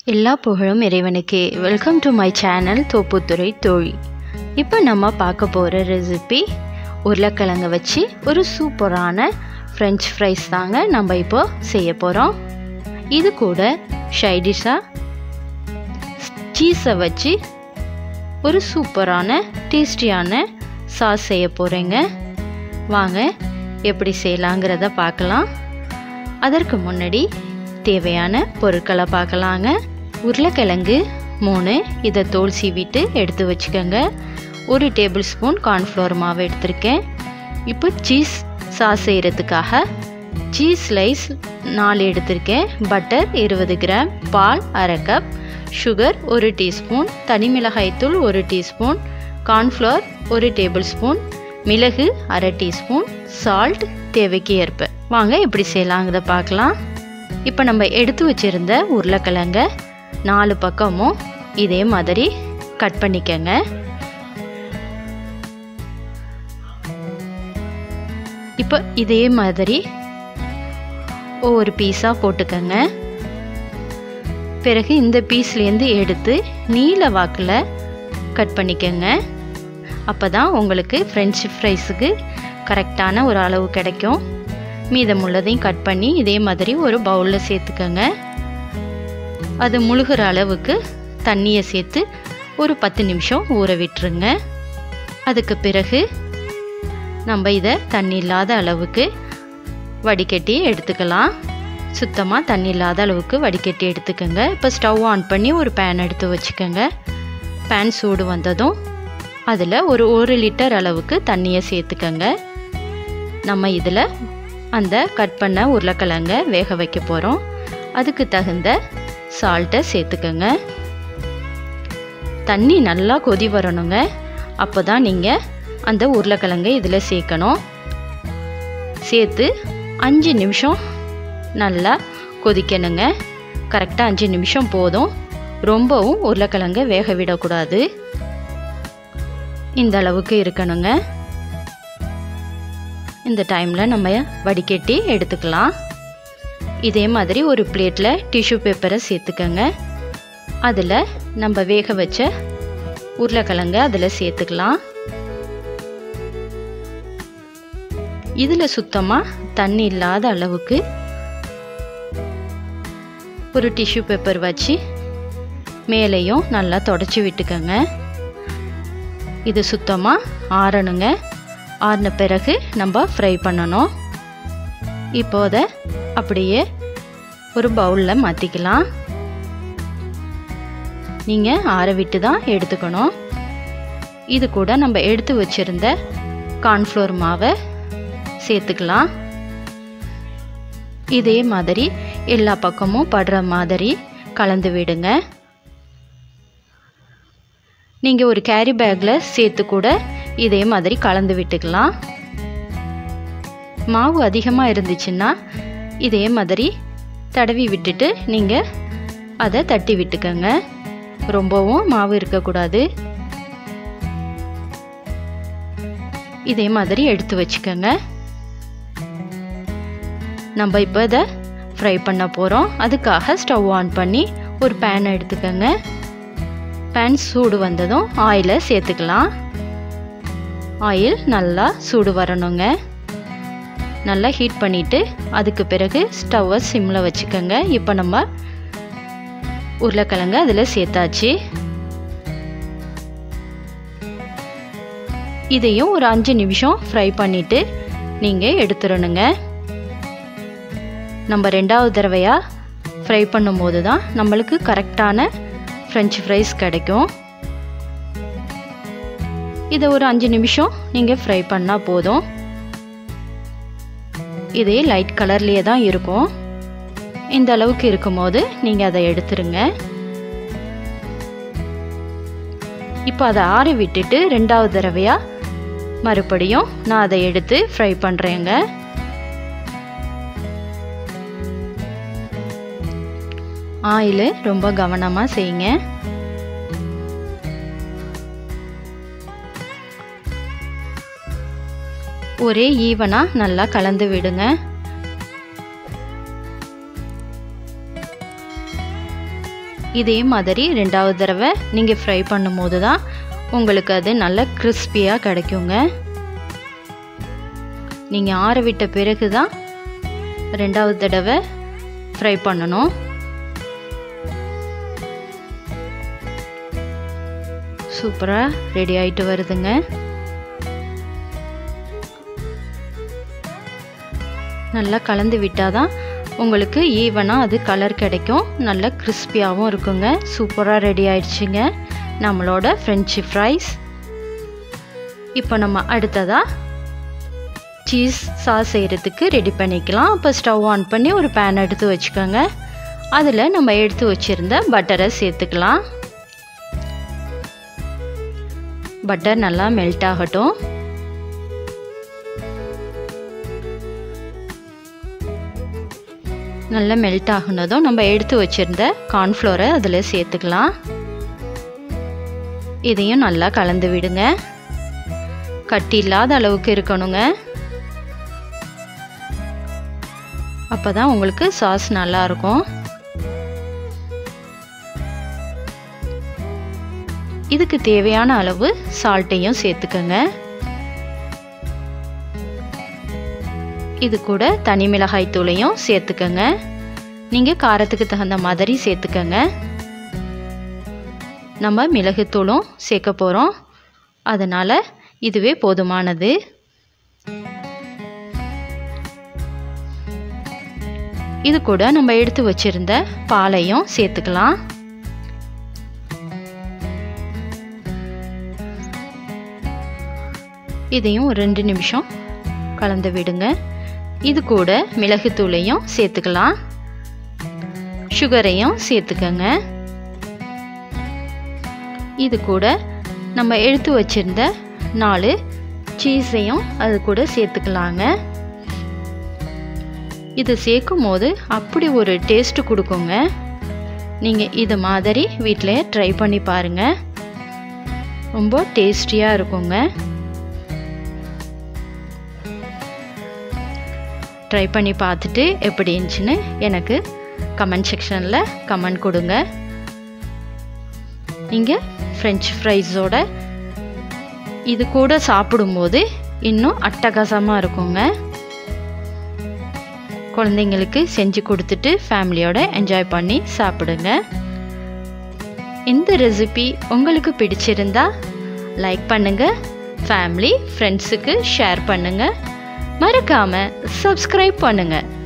எல்லா புகழும் இறைவனுக்கே welcome to my channel Thopputhurai தோழி இப்போ நம்ம பார்க்க போகிற ரெசிபி உருளைக்கிழங்க வச்சு ஒரு சூப்பரான ஃப்ரெஞ்ச் ஃப்ரைஸ் தாங்க நம்ம இப்போ செய்ய போகிறோம் இது கூட ஷைடிஷாக சீஸை வச்சு ஒரு சூப்பரான டேஸ்டியான சாஸ் செய்ய போகிறேங்க வாங்க எப்படி செய்யலாங்கிறத பார்க்கலாம் அதற்கு முன்னாடி தேவையான பொருட்களை பார்க்கலாங்க உருளைக்கிழங்கு மூணு இதை தோல் சீவிட்டு எடுத்து வச்சுக்கோங்க ஒரு டேபிள் ஸ்பூன் கார்ன்ஃப்ளவர் மாவு எடுத்திருக்கேன் இப்போ சீஸ் சாஸ் செய்கிறதுக்காக சீஸ் ஸ்லைஸ் நாலு எடுத்திருக்கேன் பட்டர் இருபது கிராம் பால் அரை கப் சுகர் ஒரு டீஸ்பூன் தனி மிளகாய்த்தூள் ஒரு டீஸ்பூன் கார்ன்ஃப்ளவர் ஒரு டேபிள் ஸ்பூன் மிளகு அரை டீஸ்பூன் சால்ட் தேவைக்கு ஏற்ப வாங்க எப்படி செய்யலாங்கிறத பார்க்கலாம் இப்போ நம்ம எடுத்து வச்சுருந்த உருளைக்கிழங்க நாலு பக்கமும் இதே மாதிரி கட் பண்ணிக்கங்க இப்போ இதே மாதிரி ஒவ்வொரு பீஸாக போட்டுக்கங்க பிறகு இந்த பீஸ்லேருந்து எடுத்து நீல வாக்கில் கட் பண்ணிக்கங்க அப்போ தான் உங்களுக்கு ஃப்ரெஞ்சு ஃப்ரைஸுக்கு கரெக்டான ஒரு அளவு கிடைக்கும் மீதமுள்ளதையும் கட் பண்ணி இதே மாதிரி ஒரு பவுலில் சேர்த்துக்கோங்க அது முழுகிற அளவுக்கு தண்ணியை சேர்த்து ஒரு பத்து நிமிஷம் ஊற விட்டுருங்க அதுக்கு பிறகு நம்ம இதை தண்ணி இல்லாத அளவுக்கு வடிகட்டி எடுத்துக்கலாம் சுத்தமாக தண்ணி இல்லாத அளவுக்கு வடிகட்டி எடுத்துக்கோங்க இப்போ ஸ்டவ் ஆன் பண்ணி ஒரு பேன் எடுத்து வச்சுக்கோங்க பேன் சூடு வந்ததும் அதில் ஒரு ஒரு லிட்டர் அளவுக்கு தண்ணியை சேர்த்துக்கோங்க நம்ம இதில் அந்த கட் பண்ண உருளைக்கிழங்க வேக வைக்க போகிறோம் அதுக்கு தகுந்த சால்ட்டை சேர்த்துக்கோங்க தண்ணி நல்லா கொதி வரணுங்க அப்போ தான் நீங்கள் அந்த உருளைக்கிழங்கு இதில் சேர்க்கணும் சேர்த்து அஞ்சு நிமிஷம் நல்லா கொதிக்கணுங்க கரெக்டாக அஞ்சு நிமிஷம் போதும் ரொம்பவும் உருளைக்கிழங்க வேக விடக்கூடாது இந்த அளவுக்கு இருக்கணுங்க இந்த டைமில் நம்ம வடிகட்டி எடுத்துக்கலாம் இதே மாதிரி ஒரு பிளேட்டில் டிஷ்யூ பேப்பரை சேர்த்துக்கோங்க அதில் நம்ம வேக வச்ச உருளைக்கிழங்க அதில் சேர்த்துக்கலாம் இதில் சுத்தமாக தண்ணி இல்லாத அளவுக்கு ஒரு டிஷ்யூ பேப்பர் வச்சு மேலேயும் நல்லா தொடச்சி விட்டுக்கோங்க இது சுத்தமாக ஆறணுங்க ஆறின பிறகு நம்ம ஃப்ரை பண்ணணும் இப்போ அதை அப்படியே ஒரு பவுலில் மாற்றிக்கலாம் நீங்கள் ஆற விட்டு தான் எடுத்துக்கணும் இது கூட நம்ம எடுத்து வச்சுருந்த கார்ன்ஃப்ளோர் மாவை சேர்த்துக்கலாம் இதே மாதிரி எல்லா பக்கமும் படுற மாதிரி கலந்து விடுங்க நீங்கள் ஒரு கேரி பேக்கில் சேர்த்து கூட இதே மாதிரி கலந்து விட்டுக்கலாம் மாவு அதிகமாக இருந்துச்சுன்னா இதே மாதிரி தடவி விட்டுட்டு நீங்கள் அதை தட்டி விட்டுக்கோங்க ரொம்பவும் மாவு இருக்கக்கூடாது இதே மாதிரி எடுத்து வச்சுக்கோங்க நம்ம இப்போ இதை ஃப்ரை பண்ண போகிறோம் அதுக்காக ஸ்டவ் ஆன் பண்ணி ஒரு பேன் எடுத்துக்கோங்க பேன் சூடு வந்ததும் ஆயிலை சேர்த்துக்கலாம் ஆயில் நல்லா சூடு வரணுங்க நல்லா ஹீட் பண்ணிவிட்டு அதுக்கு பிறகு ஸ்டவ்வை சிம்மில் வச்சுக்கோங்க இப்போ நம்ம உருளைக்கிழங்கு அதில் சேர்த்தாச்சு இதையும் ஒரு அஞ்சு நிமிஷம் ஃப்ரை பண்ணிவிட்டு நீங்கள் எடுத்துடணுங்க நம்ம ரெண்டாவது தடவையாக ஃப்ரை பண்ணும்போது தான் நம்மளுக்கு கரெக்டான ஃப்ரெஞ்ச் ஃப்ரைஸ் கிடைக்கும் இதை ஒரு அஞ்சு நிமிஷம் நீங்கள் ஃப்ரை பண்ணால் போதும் இதே லைட் கலர்லேயே தான் இருக்கும் இந்த அளவுக்கு இருக்கும்போது நீங்கள் அதை எடுத்துருங்க இப்போ அதை ஆற விட்டுட்டு ரெண்டாவது தடவையாக மறுபடியும் நான் அதை எடுத்து ஃப்ரை பண்ணுறேங்க ஆயில் ரொம்ப கவனமாக செய்யுங்க ஒரே ஈவனாக நல்லா கலந்து விடுங்க இதே மாதிரி ரெண்டாவது தடவை நீங்கள் ஃப்ரை பண்ணும்போது தான் உங்களுக்கு அது நல்ல கிறிஸ்பியாக கிடைக்குங்க நீங்கள் ஆற விட்ட பிறகு தான் ரெண்டாவது தடவை ஃப்ரை பண்ணணும் சூப்பராக ரெடி ஆகிட்டு வருதுங்க நல்லா கலந்து விட்டால் தான் உங்களுக்கு ஈவனாக அது கலர் கிடைக்கும் நல்ல கிறிஸ்பியாகவும் இருக்குங்க சூப்பராக ரெடி ஆயிடுச்சுங்க நம்மளோட ஃப்ரெஞ்சு ஃப்ரைஸ் இப்போ நம்ம அடுத்ததாக சீஸ் சாஸ் செய்கிறதுக்கு ரெடி பண்ணிக்கலாம் அப்போ ஸ்டவ் ஆன் பண்ணி ஒரு பேன் எடுத்து வச்சுக்கோங்க அதில் நம்ம எடுத்து வச்சுருந்த பட்டரை சேர்த்துக்கலாம் பட்டர் நல்லா மெல்ட் ஆகட்டும் நல்லா மெல்ட் ஆகுனதும் நம்ம எடுத்து வச்சுருந்த கார்ன்ஃப்ளோரை அதில் சேர்த்துக்கலாம் இதையும் நல்லா கலந்து விடுங்க கட்டி இல்லாத அளவுக்கு இருக்கணுங்க அப்போ தான் உங்களுக்கு சாஸ் நல்லாயிருக்கும் இதுக்கு தேவையான அளவு சால்ட்டையும் சேர்த்துக்கோங்க இது கூட தனி மிளகாய் தூளையும் சேர்த்துக்கோங்க நீங்கள் காரத்துக்கு தகுந்த மாதிரி சேர்த்துக்கோங்க நம்ம மிளகுத்தூளும் சேர்க்க போகிறோம் அதனால் இதுவே போதுமானது இது கூட நம்ம எடுத்து வச்சிருந்த பாலையும் சேர்த்துக்கலாம் இதையும் ஒரு ரெண்டு நிமிஷம் கலந்து விடுங்க இது கூட மிளகுத்தூளையும் சேர்த்துக்கலாம் சுகரையும் சேர்த்துக்கங்க இது கூட நம்ம எடுத்து வச்சிருந்த நாலு சீஸையும் அது கூட சேர்த்துக்கலாங்க இது சேர்க்கும் போது அப்படி ஒரு டேஸ்ட் கொடுக்குங்க நீங்கள் இது மாதிரி வீட்டில் ட்ரை பண்ணி பாருங்கள் ரொம்ப டேஸ்டியாக இருக்குங்க ட்ரை பண்ணி பார்த்துட்டு எப்படி இருந்துச்சுன்னு எனக்கு கமெண்ட் செக்ஷனில் கமெண்ட் கொடுங்க நீங்கள் ஃப்ரெஞ்ச் ஃப்ரைஸோட இது கூட சாப்பிடும்போது இன்னும் அட்டகாசமாக இருக்குங்க குழந்தைங்களுக்கு செஞ்சு கொடுத்துட்டு ஃபேமிலியோட என்ஜாய் பண்ணி சாப்பிடுங்க இந்த ரெசிபி உங்களுக்கு பிடிச்சிருந்தா லைக் பண்ணுங்கள் ஃபேமிலி ஃப்ரெண்ட்ஸுக்கு ஷேர் பண்ணுங்கள் மறக்காமல் சப்ஸ்கிரைப் பண்ணுங்கள்